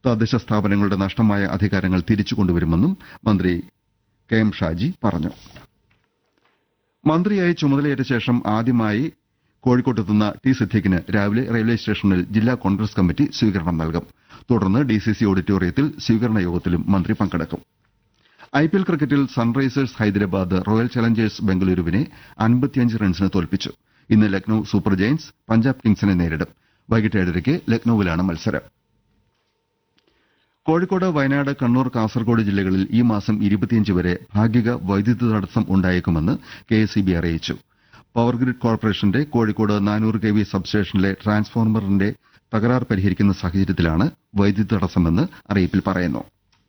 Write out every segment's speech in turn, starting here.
തദ്ദേശ സ്ഥാപനങ്ങളുടെ നഷ്ടമായ അധികാരങ്ങൾ തിരിച്ചു കൊണ്ടുവരുമെന്നും മന്ത്രി കെ എം ഷാജി പറഞ്ഞു മന്ത്രിയായി ചുമതലയേറ്റ ശേഷം ആദ്യമായി കോഴിക്കോട്ടെത്തുന്ന ടി സിദ്ദീഖിന് രാവിലെ റെയിൽവേ സ്റ്റേഷനിൽ ജില്ലാ കോൺഗ്രസ് കമ്മിറ്റി സ്വീകരണം നൽകും തുടർന്ന് ഡിസിസി ഓഡിറ്റോറിയത്തിൽ സ്വീകരണ യോഗത്തിലും മന്ത്രി പങ്കെടുക്കും ഐപിഎൽ ക്രിക്കറ്റിൽ സൺറൈസേഴ്സ് ഹൈദരാബാദ് റോയൽ ചലഞ്ചേഴ്സ് ബംഗളൂരുവിനെ അൻപത്തിയഞ്ച് റൺസിന് തോൽപ്പിച്ചു ഇന്ന് ലക്നൌ സൂപ്പർ ജയന്റ്സ് പഞ്ചാബ് കിങ്സിനെ നേരിടും വൈകിട്ട് ഏഴരയ്ക്ക് ലക്നൌവിലാണ് മത്സരം കോഴിക്കോട് വയനാട് കണ്ണൂർ കാസർഗോഡ് ജില്ലകളിൽ ഈ മാസം ഇരുപത്തിയഞ്ച് വരെ ഭാഗിക വൈദ്യുതി തടസ്സം ഉണ്ടായേക്കുമെന്ന് കെഎസ്ഇബി അറിയിച്ചു പവർ ഗ്രിഡ് കോർപ്പറേഷന്റെ കോഴിക്കോട് നാനൂറ് കെ വി സബ്സ്റ്റേഷനിലെ ട്രാൻസ്ഫോർമറിന്റെ തകരാർ പരിഹരിക്കുന്ന സാഹചര്യത്തിലാണ് വൈദ്യുതി തടസ്സമെന്ന് അറിയിപ്പിൽ പറയുന്നു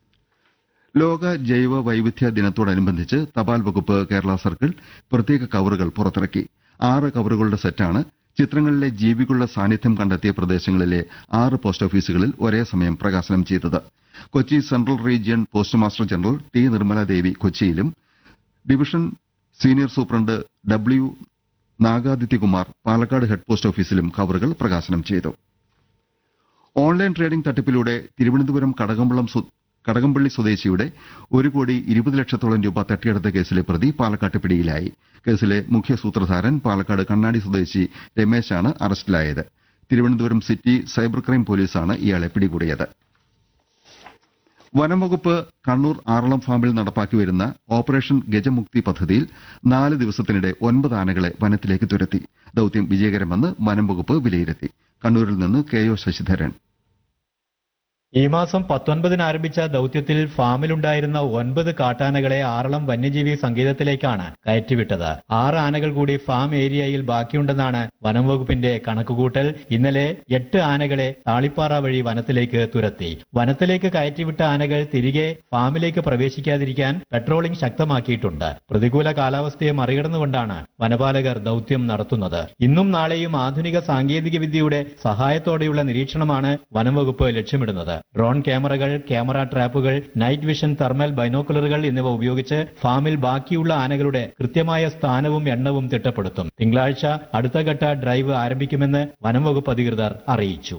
ലോക ജൈവ വൈവിധ്യ ദിനത്തോടനുബന്ധിച്ച് തപാൽ വകുപ്പ് കേരള സർക്കിൾ പ്രത്യേക കവറുകൾ പുറത്തിറക്കി ആറ് കവറുകളുടെ സെറ്റാണ് ചിത്രങ്ങളിലെ ജീവികളുടെ സാന്നിധ്യം കണ്ടെത്തിയ പ്രദേശങ്ങളിലെ ആറ് പോസ്റ്റ് ഓഫീസുകളിൽ ഒരേ സമയം പ്രകാശനം ചെയ്തത് Kochi central region post master general T Nirmaladevi കൊച്ചിയിലും division senior superintendent W Nagadityakumar Palakkad head post ഓഫീസിലും കവറുകൾ പ്രകാശനം ചെയ്തു ഓൺലൈൻ ട്രേഡിംഗ് തട്ടിപ്പിലൂടെ തിരുവനന്തപുരം കടകമ്പളം സ്വ- കടകംപള്ളി സ്വദേശിയുടെ ഒരു കോടി ഇരുപത് ലക്ഷത്തോളം രൂപ തട്ടിയെടുത്ത കേസിലെ പ്രതി പാലക്കാട്ട് പിടിയിലായി കേസിലെ മുഖ്യ സൂത്രധാരൻ പാലക്കാട് കണ്ണാടി സ്വദേശി രമേശാണ് അറസ്റ്റിലായത് തിരുവനന്തപുരം സിറ്റി സൈബർ ക്രൈം പോലീസാണ് ഇയാളെ പിടികൂടിയത് വനംവകുപ്പ് കണ്ണൂർ ആറളം ഫാമിൽ നടപ്പാക്കി വരുന്ന ഓപ്പറേഷൻ ഗജമുക്തി പദ്ധതിയിൽ നാല് ദിവസത്തിനിടെ ഒൻപത് ആനകളെ വനത്തിലേക്ക് തുരത്തി ദൌത്യം വിജയകരമെന്ന് വനംവകുപ്പ് വിലയിരുത്തി കണ്ണൂരിൽ നിന്ന് കെ ഒ ശശിധരൻ ഈ മാസം പത്തൊൻപതിന് ആരംഭിച്ച ദൌത്യത്തിൽ ഫാമിലുണ്ടായിരുന്ന ഒൻപത് കാട്ടാനകളെ ആറളം വന്യജീവി സങ്കേതത്തിലേക്കാണ് കയറ്റിവിട്ടത് ആറ് ആനകൾ കൂടി ഫാം ഏരിയയിൽ ബാക്കിയുണ്ടെന്നാണ് വനം വകുപ്പിന്റെ കണക്കുകൂട്ടൽ ഇന്നലെ എട്ട് ആനകളെ താളിപ്പാറ വഴി വനത്തിലേക്ക് തുരത്തി വനത്തിലേക്ക് കയറ്റിവിട്ട ആനകൾ തിരികെ ഫാമിലേക്ക് പ്രവേശിക്കാതിരിക്കാൻ പെട്രോളിംഗ് ശക്തമാക്കിയിട്ടുണ്ട് പ്രതികൂല കാലാവസ്ഥയെ മറികടന്നുകൊണ്ടാണ് വനപാലകർ ദൌത്യം നടത്തുന്നത് ഇന്നും നാളെയും ആധുനിക സാങ്കേതിക വിദ്യയുടെ സഹായത്തോടെയുള്ള നിരീക്ഷണമാണ് വനംവകുപ്പ് ലക്ഷ്യമിടുന്നത് ഡ്രോൺ ക്യാമറകൾ ക്യാമറ ട്രാപ്പുകൾ നൈറ്റ് വിഷൻ തെർമൽ ബൈനോക്കുലറുകൾ എന്നിവ ഉപയോഗിച്ച് ഫാമിൽ ബാക്കിയുള്ള ആനകളുടെ കൃത്യമായ സ്ഥാനവും എണ്ണവും തിട്ടപ്പെടുത്തും തിങ്കളാഴ്ച അടുത്ത ഘട്ട ഡ്രൈവ് ആരംഭിക്കുമെന്ന് വനംവകുപ്പ് അധികൃതർ അറിയിച്ചു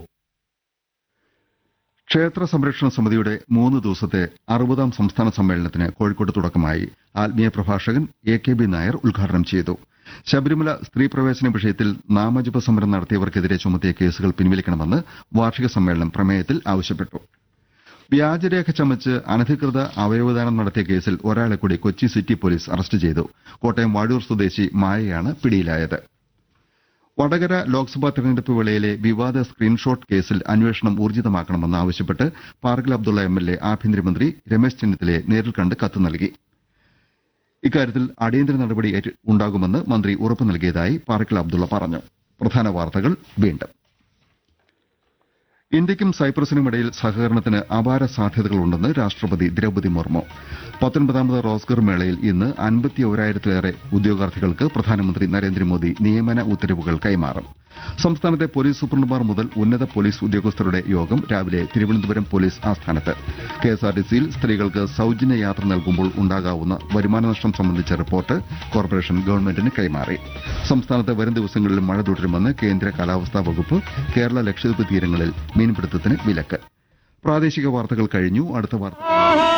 ക്ഷേത്ര സംരക്ഷണ സമിതിയുടെ മൂന്ന് ദിവസത്തെ അറുപതാം സംസ്ഥാന സമ്മേളനത്തിന് കോഴിക്കോട് തുടക്കമായി ആത്മീയ പ്രഭാഷകൻ എ കെ ബി നായർ ഉദ്ഘാടനം ചെയ്തു ശബരിമല സ്ത്രീ പ്രവേശന വിഷയത്തിൽ നാമജപ സമരം നടത്തിയവർക്കെതിരെ ചുമത്തിയ കേസുകൾ പിൻവലിക്കണമെന്ന് വാർഷിക സമ്മേളനം പ്രമേയത്തിൽ ആവശ്യപ്പെട്ടു വ്യാജരേഖ ചമച്ച് അനധികൃത അവയവദാനം നടത്തിയ കേസിൽ ഒരാളെ കൂടി കൊച്ചി സിറ്റി പോലീസ് അറസ്റ്റ് ചെയ്തു കോട്ടയം വാഴൂർ സ്വദേശി മായയാണ് പിടിയിലായത് വടകര ലോക്സഭാ തെരഞ്ഞെടുപ്പ് വേളയിലെ വിവാദ സ്ക്രീൻഷോട്ട് കേസിൽ അന്വേഷണം ഊർജിതമാക്കണമെന്ന് ആവശ്യപ്പെട്ട് പാർക്കിൽ അബ്ദുള്ള എം എൽ എ ആഭ്യന്തരമന്ത്രി രമേശ് ചെന്നിത്തലയെ നേരിൽ കണ്ട് കത്ത് നൽകി ഇക്കാര്യത്തിൽ അടിയന്തര നടപടി ഏറ്റ- ഉണ്ടാകുമെന്ന് മന്ത്രി ഉറപ്പു നൽകിയതായി പാർക്കിൽ അബ്ദുള്ള പറഞ്ഞു പ്രധാന വാർത്തകൾ വീണ്ടും ഇന്ത്യക്കും സൈപ്രസിനുമിടയിൽ സഹകരണത്തിന് അപാര സാധ്യതകളുണ്ടെന്ന് രാഷ്ട്രപതി ദ്രൌപതി മുർമു പത്തൊൻപതാമത് റോസ്ഗർ മേളയിൽ ഇന്ന് അൻപത്തി ഒരായിരത്തിലേറെ ഉദ്യോഗാർത്ഥികൾക്ക് പ്രധാനമന്ത്രി നരേന്ദ്രമോദി നിയമന ഉത്തരവുകൾ കൈമാറും സംസ്ഥാനത്തെ പോലീസ് സൂപ്രണ്ടുമാർ മുതൽ ഉന്നത പോലീസ് ഉദ്യോഗസ്ഥരുടെ യോഗം രാവിലെ തിരുവനന്തപുരം പോലീസ് ആസ്ഥാനത്ത് കെഎസ്ആർടിസിയിൽ സ്ത്രീകൾക്ക് സൌജന്യ യാത്ര നൽകുമ്പോൾ ഉണ്ടാകാവുന്ന വരുമാന നഷ്ടം സംബന്ധിച്ച റിപ്പോർട്ട് കോർപ്പറേഷൻ ഗവൺമെന്റിന് കൈമാറി സംസ്ഥാനത്ത് വരും ദിവസങ്ങളിൽ മഴ തുടരുമെന്ന് കേന്ദ്ര കാലാവസ്ഥാ വകുപ്പ് കേരള ലക്ഷദ്വീപ് തീരങ്ങളിൽ മീൻപിടുത്തത്തിന് വിലക്ക് പ്രാദേശിക വാർത്തകൾ കഴിഞ്ഞു അടുത്ത വാർത്ത